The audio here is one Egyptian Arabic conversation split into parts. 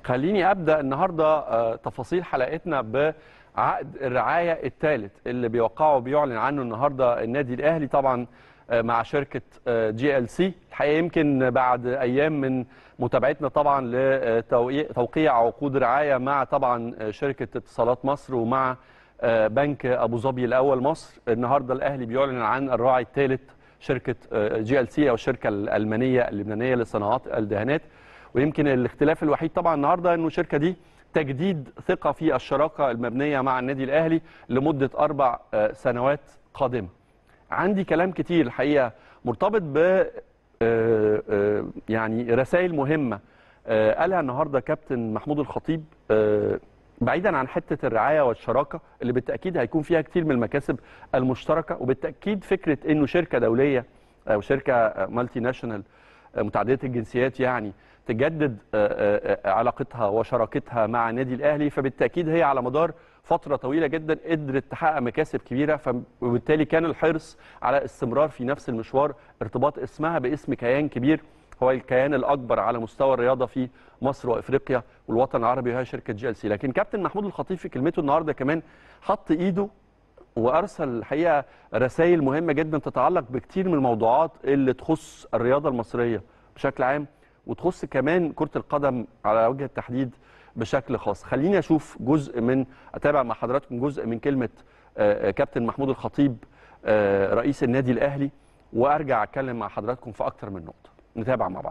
خليني ابدا النهارده آه، تفاصيل حلقتنا بعقد الرعايه الثالث اللي بيوقعه وبيعلن عنه النهارده النادي الاهلي طبعا آه، مع شركه جي ال سي الحقيقه يمكن بعد ايام من متابعتنا طبعا لتوقيع عقود رعايه مع طبعا آه، شركه اتصالات مصر ومع آه، بنك ابو ظبي الاول مصر النهارده الاهلي بيعلن عن الراعي الثالث شركه جي ال سي او الشركه الالمانيه اللبنانيه لصناعات الدهانات ويمكن الاختلاف الوحيد طبعا النهارده انه الشركه دي تجديد ثقه في الشراكه المبنيه مع النادي الاهلي لمده اربع آه، سنوات قادمه. عندي كلام كتير الحقيقه مرتبط ب آه، آه، يعني رسائل مهمه آه، قالها النهارده كابتن محمود الخطيب آه، بعيدا عن حته الرعايه والشراكه اللي بالتاكيد هيكون فيها كتير من المكاسب المشتركه وبالتاكيد فكره انه شركه دوليه او شركه مالتي ناشونال متعدده الجنسيات يعني تجدد آه، آه، آه، علاقتها وشراكتها مع النادي الاهلي فبالتاكيد هي على مدار فتره طويله جدا قدرت تحقق مكاسب كبيره ف- وبالتالي كان الحرص على استمرار في نفس المشوار ارتباط اسمها باسم كيان كبير هو الكيان الاكبر على مستوى الرياضه في مصر وافريقيا والوطن العربي وهي شركه جي ال سي لكن كابتن محمود الخطيب في كلمته النهارده كمان حط ايده وارسل الحقيقه رسائل مهمه جدا تتعلق بكتير من الموضوعات اللي تخص الرياضه المصريه بشكل عام وتخص كمان كره القدم على وجه التحديد بشكل خاص خليني اشوف جزء من اتابع مع حضراتكم جزء من كلمه آه، آه، كابتن محمود الخطيب آه، رئيس النادي الاهلي وارجع اتكلم مع حضراتكم في اكتر من نقطه نتابع مع بعض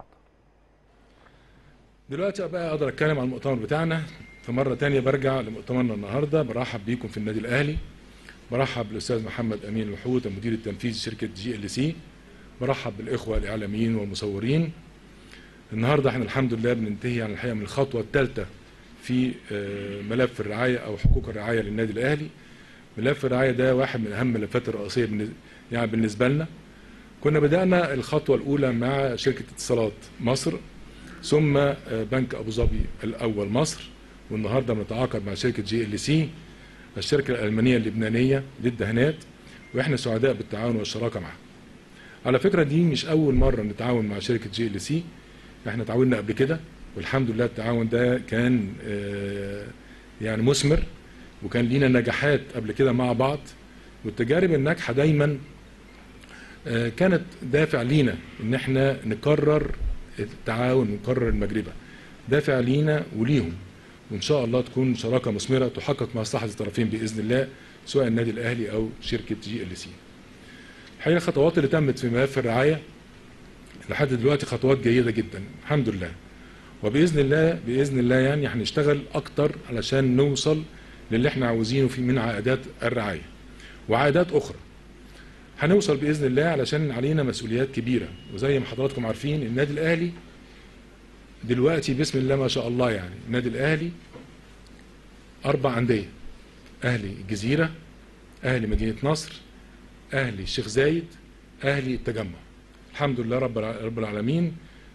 دلوقتي بقى اقدر اتكلم عن المؤتمر بتاعنا فمره تانية برجع لمؤتمرنا النهارده برحب بيكم في النادي الاهلي برحب بالاستاذ محمد امين الحوت المدير التنفيذي لشركه جي ال سي برحب بالاخوه الاعلاميين والمصورين النهارده احنا الحمد لله بننتهي عن الحقيقه من الخطوه الثالثه في آه، ملف الرعايه او حقوق الرعايه للنادي الاهلي ملف الرعايه ده واحد من اهم الملفات الرئيسيه بالنسبة- يعني بالنسبه لنا كنا بدانا الخطوه الاولى مع شركه اتصالات مصر ثم آه، بنك ابو ظبي الاول مصر والنهارده بنتعاقد مع شركه جي ال سي الشركه الالمانيه اللبنانيه للدهانات واحنا سعداء بالتعاون والشراكه معها. على فكره دي مش اول مره نتعاون مع شركه جي ال سي احنا تعاوننا قبل كده والحمد لله التعاون ده كان آه، يعني مثمر وكان لينا نجاحات قبل كده مع بعض والتجارب الناجحه دايما آه، كانت دافع لينا ان احنا نكرر التعاون ونكرر المجربه دافع لينا وليهم وان شاء الله تكون شراكه مثمره تحقق مصلحه الطرفين باذن الله سواء النادي الاهلي او شركه جي ال سي. الحقيقه الخطوات اللي تمت في ملف الرعايه لحد دلوقتي خطوات جيده جدا الحمد لله وباذن الله باذن الله يعني هنشتغل اكتر علشان نوصل للي احنا عاوزينه في من عائدات الرعايه وعائدات اخرى هنوصل باذن الله علشان علينا مسؤوليات كبيره وزي ما حضراتكم عارفين النادي الاهلي دلوقتي بسم الله ما شاء الله يعني النادي الاهلي اربع انديه اهلي الجزيره اهلي مدينه نصر اهلي الشيخ زايد اهلي التجمع الحمد لله رب الع- رب العالمين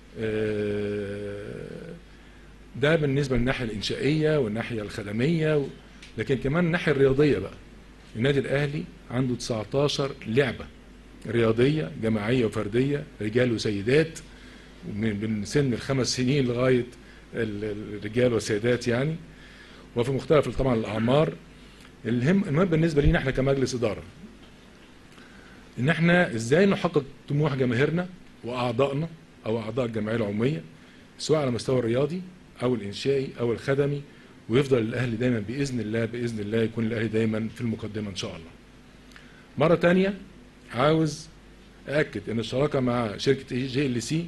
آه، ده بالنسبه للناحيه الانشائيه والناحيه الخدميه و- لكن كمان الناحيه الرياضيه بقى النادي الاهلي عنده 19 لعبه رياضيه جماعيه وفرديه رجال وسيدات من من سن الخمس سنين لغايه ال- الرجال والسيدات يعني وفي مختلف طبعا الاعمار الهم المهم بالنسبه لينا احنا كمجلس اداره ان احنا ازاي نحقق طموح جماهيرنا واعضائنا او اعضاء الجمعيه العموميه سواء على المستوى الرياضي او الانشائي او الخدمي ويفضل الاهلي دايما باذن الله باذن الله يكون الاهلي دايما في المقدمه ان شاء الله. مره تانية عاوز اكد ان الشراكه مع شركه جي ال سي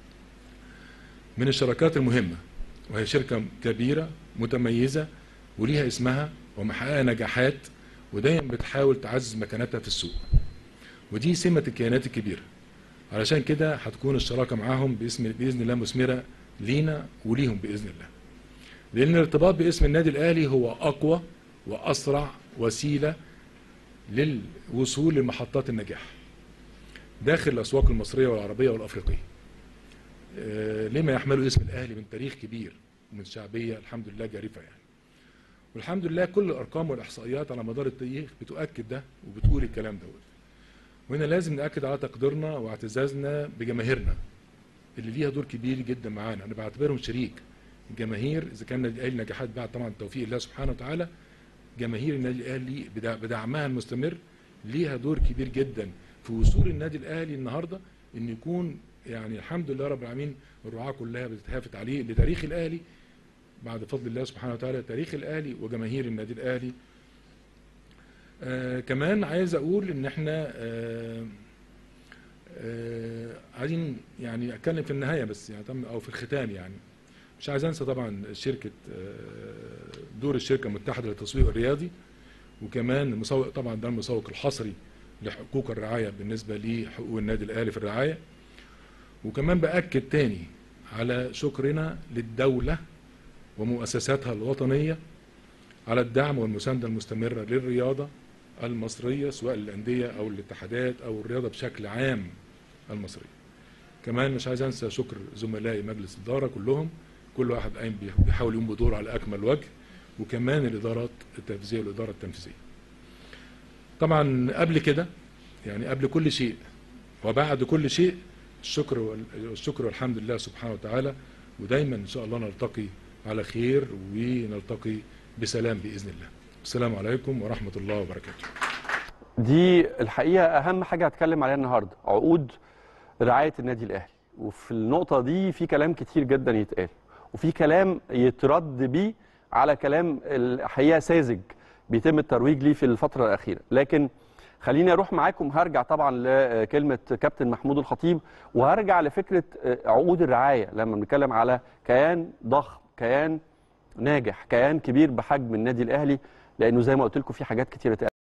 من الشراكات المهمه وهي شركه كبيره متميزه وليها اسمها ومحققه نجاحات ودايما بتحاول تعزز مكانتها في السوق. ودي سمه الكيانات الكبيره. علشان كده هتكون الشراكه معاهم باسم باذن الله مثمره لينا وليهم باذن الله. لان الارتباط باسم النادي الاهلي هو اقوى واسرع وسيله للوصول لمحطات النجاح داخل الاسواق المصريه والعربيه والافريقيه. آه، لما يحمل اسم الاهلي من تاريخ كبير ومن شعبيه الحمد لله جارفه يعني. والحمد لله كل الارقام والاحصائيات على مدار التاريخ بتؤكد ده وبتقول الكلام دوت. وهنا لازم ناكد على تقديرنا واعتزازنا بجماهيرنا اللي ليها دور كبير جدا معانا انا بعتبرهم شريك جماهير اذا كان النادي الاهلي نجاحات بعد طبعا توفيق الله سبحانه وتعالى جماهير النادي الاهلي بدع- بدعمها المستمر ليها دور كبير جدا في وصول النادي الاهلي النهارده ان يكون يعني الحمد لله رب العالمين الرعاه كلها بتتهافت عليه لتاريخ الاهلي بعد فضل الله سبحانه وتعالى تاريخ الاهلي وجماهير النادي الاهلي آه كمان عايز اقول ان احنا آه آه عايزين يعني اتكلم في النهايه بس يعني تم- او في الختام يعني مش عايز انسى طبعا شركه آه، دور الشركه المتحده للتسويق الرياضي وكمان المسوق طبعا ده المسوق الحصري لحقوق الرعايه بالنسبه لحقوق النادي الاهلي في الرعايه وكمان باكد تاني على شكرنا للدوله ومؤسساتها الوطنيه على الدعم والمسانده المستمره للرياضه المصريه سواء الانديه او الاتحادات او الرياضه بشكل عام المصريه. كمان مش عايز انسى شكر زملائي مجلس الاداره كلهم كل واحد قايم بيح- بيحاول يقوم بدوره على اكمل وجه وكمان الادارات التنفيذيه والاداره التنفيذيه. طبعا قبل كده يعني قبل كل شيء وبعد كل شيء الشكر وال- والشكر والحمد لله سبحانه وتعالى ودايما ان شاء الله نلتقي على خير ونلتقي بسلام باذن الله. السلام عليكم ورحمه الله وبركاته. دي الحقيقه اهم حاجه هتكلم عليها النهارده عقود رعايه النادي الاهلي وفي النقطه دي في كلام كتير جدا يتقال وفي كلام يترد بيه على كلام الحقيقه ساذج بيتم الترويج ليه في الفتره الاخيره لكن خليني اروح معاكم هرجع طبعا لكلمه كابتن محمود الخطيب وهرجع لفكره عقود الرعايه لما بنتكلم على كيان ضخم كيان ناجح كيان كبير بحجم النادي الاهلي لانه زي ما قلت لكم في حاجات كتير اتقالت